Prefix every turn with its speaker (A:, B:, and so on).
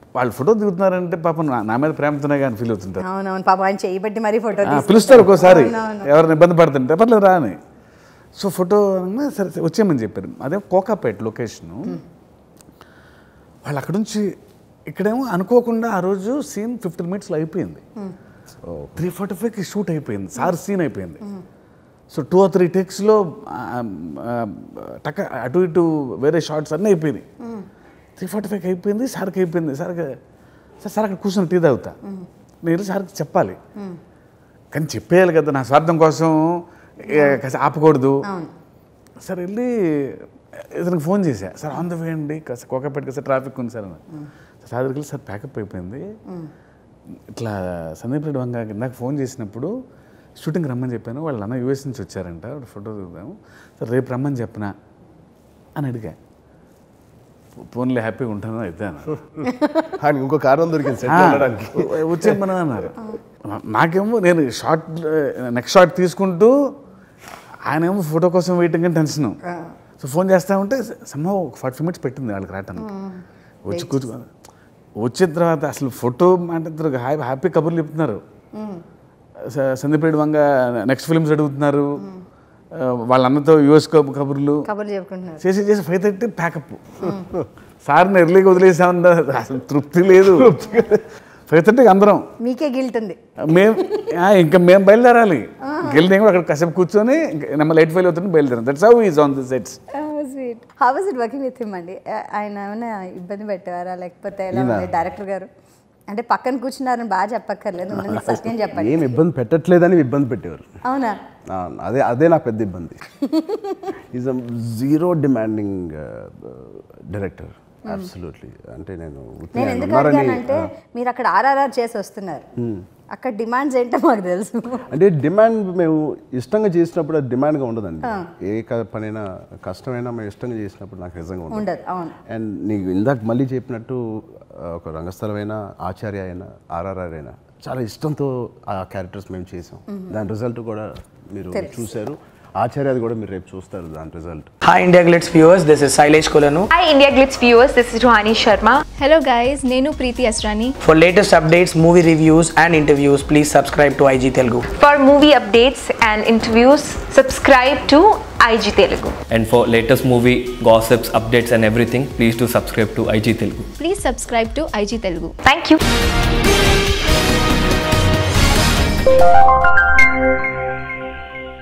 A: వాళ్ళు ఫోటో దిగుతున్నారంటే పాపం నా- నా మీద ప్రేమతోనే కానీ ఫీల్ అవుతుంటారు
B: అవునవును పాపం ఆయన చేయబట్టి మరీ ఫోటో
A: ఆ, పిలుస్తారు ఒక్కోసారి ఎవరిని ఇబ్బంది పడుతుంటే పర్లేదు రాని సో ఫోటో అనగా సరే సరే వచ్చేయమని చెప్పారు అదే కోకాపేట లొకేషను వాళ్ళు అక్కడ నుంచి ఇక్కడేమో అనుకోకుండా ఆ రోజు సీన్ ఫిఫ్టీన్ మినిట్స్లో అయిపోయింది త్రీ ఫార్టీ ఫైవ్కి షూట్ అయిపోయింది సార్ సీన్ అయిపోయింది సో టూ ఆర్ త్రీ టేక్స్లో టక అటు ఇటు వేరే షార్ట్స్ అన్నీ అయిపోయినాయి త్రీ ఫార్టీ ఫైవ్కి అయిపోయింది సార్కి అయిపోయింది సార్కి సార్ సార్ అక్కడ కూర్చొని టీ తాగుతా నేను వెళ్ళి సార్కి చెప్పాలి కానీ చెప్పేయాలి కదా నా స్వార్థం కోసం ఏ, కాస్త ఆపకూడదు సార్ వెళ్ళి ఇతనికి ఫోన్ చేశా సార్ ఆన్ ద వే అండి కాస్త కోకాపేట సార్ ట్రాఫిక్ ఉంది సార్ అన్న సార్ దగ్గరికి సార్ ప్యాకప్ అయిపోయింది ఇట్లా సందీప్ రెడ్డి వంగ నాకు ఫోన్ చేసినప్పుడు షూటింగ్ రమ్మని చెప్పాను వాళ్ళు అన్న యూఎస్ నుంచి వచ్చారంట ఫోటో దిగుదాము సార్ రేపు రమ్మని చెప్పినా అని అడిగా ఫోన్లో హ్యాపీగా ఉంటాను అయితే అన్నారు
C: ఆయనకి ఇంకో కారణం దొరికింది సెట్ వెళ్ళడానికి
A: వచ్చే మనం అన్నారు నాకేమో నేను షార్ట్ నెక్స్ట్ షార్ట్ తీసుకుంటూ ఆయనేమో ఫోటో కోసం వెయిటింగ్ అని టెన్షన్ సో ఫోన్ చేస్తా ఉంటే సమ్మ ఒక ఫార్టీ ఫైవ్ మినిట్స్ పెట్టింది వాళ్ళకి రావటానికి వచ్చి కూర్చో వచ్చిన తర్వాత అసలు ఫోటో మాట్లాడుతారు హ్యాపీ హ్యాపీ కబుర్లు చెప్తున్నారు స- సందీప్ రెడ్డి వంగ నెక్స్ట్ ఫిల్మ్స్ అడుగుతున్నారు ఆ, వాళ్ళ అన్నతో యుఎస్ కబుర్లు
B: కబుర్లు చెప్పుకుంటున్నారు
A: చేసి చేసి ఫైవ్ థర్టీ ప్యాకప్ సార్ని ఎర్లీగా వదిలేసామన్నా అసలు తృప్తి లేదు ఫైవ్ థర్టీకి అందరం
B: మీకే గిల్ట్ ఉంది
A: మేము ఆ, ఇంకా మేము బయలుదేరాలి గెలిని కూడా అక్కడ కాసేపు కూర్చొని నెమ్మ లైట్ ఫైల్ అవుతుంది బయలుదేరాం that's how is on the sets
B: sweet how was it working with him అండి ఆ- ఆయన ఏమైనా ఇబ్బంది పెట్టారా లేకపోతే ఎలా ఉంది డైరెక్టర్ గారు అంటే పక్కన కూర్చున్నారని బాగా చెప్పక్కర్లేదు ఉండండి, సత్యం చెప్పండి
C: ఏం ఇబ్బంది పెట్టట్లేదని ఇబ్బంది పెట్టేవారు
B: అవునా
C: ఆ, అదే అదే నా పెద్ద ఇబ్బంది is a zero demanding director absolutely అంటే నేను ఉత్తినే
B: నేను
C: ఆయన
B: ఎందుకు
C: ఉన్నారని
B: అడిగానంటే మీరు అక్కడ ఆర్ఆర్ఆర్ చేసి వస్తున్నారు అక్కడ డిమాండ్స్ ఏంటో మాకు తెలుసు
C: అంటే డిమాండ్ మేము ఇష్టంగా చేసినప్పుడు అది డిమాండ్గా ఉండదండి ఏ క- పనైనా కష్టమైనా మేము ఇష్టంగా చేసినప్పుడు నాకు నిజంగా ఉండదు
B: ఉండదు అవును
C: అండ్ నీకు ఇందాక మళ్ళీ చెప్పినట్టు ఆ, ఒక రంగస్థలమైనా ఆచార్య అయినా ఆర్ఆర్ఆర్ అయినా చాలా ఇష్టంతో ఆ క్యారెక్టర్స్ మేము చేసాం దాని రిజల్ట్ కూడా మీరు చూశారు ఆచార్య అది కూడా మీరు రేపు చూస్తారు దాని result
D: Hi India Glitz viewers, this is Sailesh Kolanu.
E: Hi India Glitz viewers, this is Ruhani Sharma.
F: Hello guys నేను Preethi Asrani
D: For latest updates, movie reviews and interviews, please subscribe to IG Telugu.
E: For movie updates and interviews, subscribe to IG Telugu.
G: And for latest movie gossips, updates, and everything, please do subscribe to IG Telugu.
F: Please subscribe to IG Telugu
E: Thank you.